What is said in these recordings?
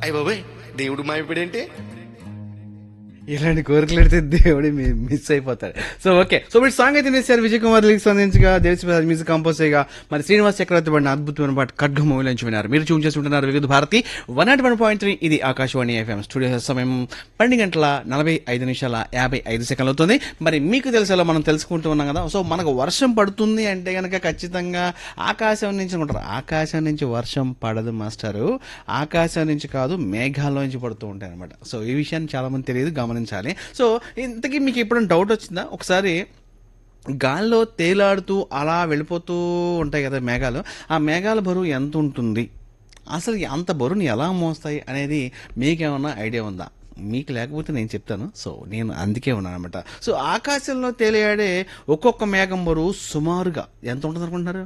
అయ్య బాబాయ్ దేవుడు మాయపడేంటి ఇలాంటి కోరికలు పెడితే దేవుడి మిస్ అయిపోతాడు సో ఓకే సో మీరు సాంగ్ అయితే చేశారు విజయ్ కుమార్ లిరిక్స్ అందించగా దేవిశ్రీ మ్యూజిక్ కంపోజ్ చేయగా మరి శ్రీనివాస్ చక్రవర్తి పడిన అద్భుతమైన పాట ఖడ్గ మూవీ నుంచి విన్నారు మీరు చూన్ చేసుకుంటున్నారు Vividh Bharati one naught one point three ఇది ఆకాశవాణి ఎఫ్ఎం స్టూడియో సమయం పన్నెండు గంటల నలభై ఐదు నిమిషాల యాభై ఐదు సెకండ్లు అవుతుంది మరి మీకు తెలిసేలా మనం తెలుసుకుంటూ ఉన్నాం కదా సో మనకు వర్షం పడుతుంది అంటే కనుక ఖచ్చితంగా ఆకాశం నుంచి అనుకుంటారు ఆకాశం నుంచి వర్షం పడదు మాస్టారు ఆకాశం నుంచి కాదు మేఘాల్లో నుంచి పడుతూ ఉంటాయి అనమాట సో ఈ విషయాన్ని చాలా మంది తెలియదు గమనించాలి సో ఇంతకీ మీకు ఎప్పుడైనా డౌట్ వచ్చిందా ఒకసారి గాల్లో తేలాడుతూ అలా వెళ్ళిపోతూ ఉంటాయి కదా మేఘాలు ఆ మేఘాల బరువు ఎంత ఉంటుంది అసలు అంత బరువుని ఎలా మోస్తాయి అనేది మీకేమన్నా ఐడియా ఉందా మీకు లేకపోతే నేను చెప్తాను సో నేను అందుకే ఉన్నాను అనమాట సో ఆకాశంలో తేలియాడే ఒక్కొక్క మేఘం బరువు సుమారుగా ఎంత ఉంటుంది అనుకుంటున్నారు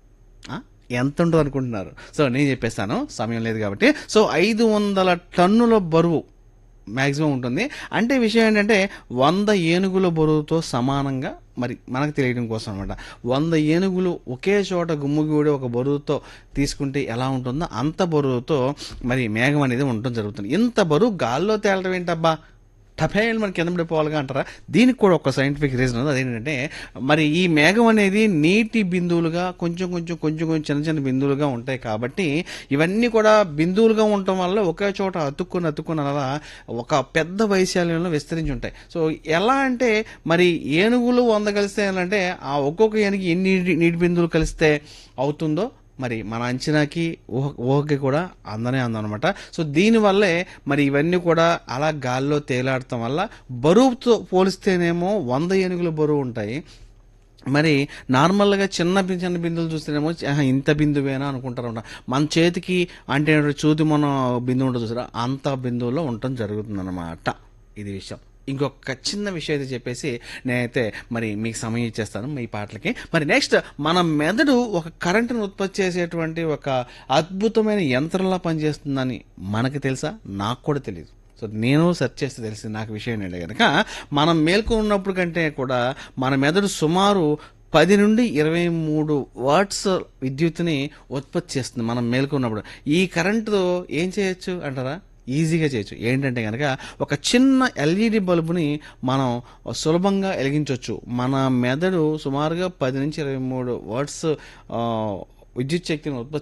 ఆ? ఎంత ఉంటుంది అనుకుంటున్నారు సో నేను చెప్పేస్తాను సమయం లేదు కాబట్టి సో ఐదు వందల టన్నుల బరువు మ్యాక్సిమం ఉంటుంది అంటే విషయం ఏంటంటే వంద ఏనుగుల బరువుతో సమానంగా మరి మనకు తెలియడం కోసం అనమాట వంద ఏనుగులు ఒకే చోట గుమ్ముగూడి ఒక బరువుతో తీసుకుంటే ఎలా ఉంటుందో అంత బరువుతో మరి మేఘం అనేది ఉండటం జరుగుతుంది ఇంత బరువు గాల్లో తేలడం ఏంటబ్బా టఫేల్ మనకి కింద పడిపోవాలిగా అంటారా దీనికి కూడా ఒక సైంటిఫిక్ రీజన్ ఉంది అదేంటంటే మరి ఈ మేఘం అనేది నీటి బిందువులుగా కొంచెం కొంచెం కొంచెం కొంచెం చిన్న చిన్న బిందువులుగా ఉంటాయి కాబట్టి ఇవన్నీ కూడా బిందువులుగా ఉండటం వల్ల ఒకే చోట అతుక్కుని అతుక్కుని అలా ఒక పెద్ద వైశాల్యంలో విస్తరించి ఉంటాయి సో ఎలా అంటే మరి ఏనుగులు వంద కలిస్తే అంటే ఆ ఒక్కొక్క ఏనుగు ఎన్ని నీటి- నీటి బిందువులు కలిస్తే అవుతుందో మరి మన అంచనాకి ఊహ ఊహకి కూడా అందనే అందనమాట సో దీనివల్లే మరి ఇవన్నీ కూడా అలా గాల్లో తేలాడటం వల్ల బరువుతో పోలిస్తేనేమో వంద ఏనుగుల బరువు ఉంటాయి మరి నార్మల్గా చిన్న బి- చిన్న బిందువులు చూస్తేనేమో ఆహా, ఇంత బిందువేనా అనుకుంటారు అన్నమాట. మన చేతికి అంటే చూది మన బిందువు ఉంటుంది చూసారా అంత బిందువులో ఉండటం జరుగుతుందన్నమాట ఇది విషయం ఇంకొక చిన్న విషయం అయితే చెప్పేసి నేనైతే మరి మీకు సమయం ఇచ్చేస్తాను మీ పాటలకి మరి నెక్స్ట్ మన మెదడు ఒక కరెంటును ఉత్పత్తి చేసేటువంటి ఒక అద్భుతమైన యంత్రంలా పనిచేస్తుందని మనకి తెలుసా నాకు కూడా తెలియదు సో నేను సెర్చ్ చేస్తే తెలిసింది నాకు విషయం ఏంటంటే కనుక మనం మేల్కొని ఉన్నప్పుడు కంటే కూడా మన మెదడు సుమారు పది నుండి ఇరవై మూడు వాట్స్ విద్యుత్తుని ఉత్పత్తి చేస్తుంది మనం మేల్కొన్నప్పుడు ఈ కరెంటు ఏం చేయొచ్చు అంటారా ఈజీగా చేయొచ్చు ఏంటంటే కనుక ఒక చిన్న ఎల్ఈడి బల్బుని మనం సులభంగా వెలిగించవచ్చు మన మెదడు సుమారుగా పది నుంచి ఇరవై మూడు వాట్స్ ఆ, విద్యుత్ శక్తిని ఉత్పత్తి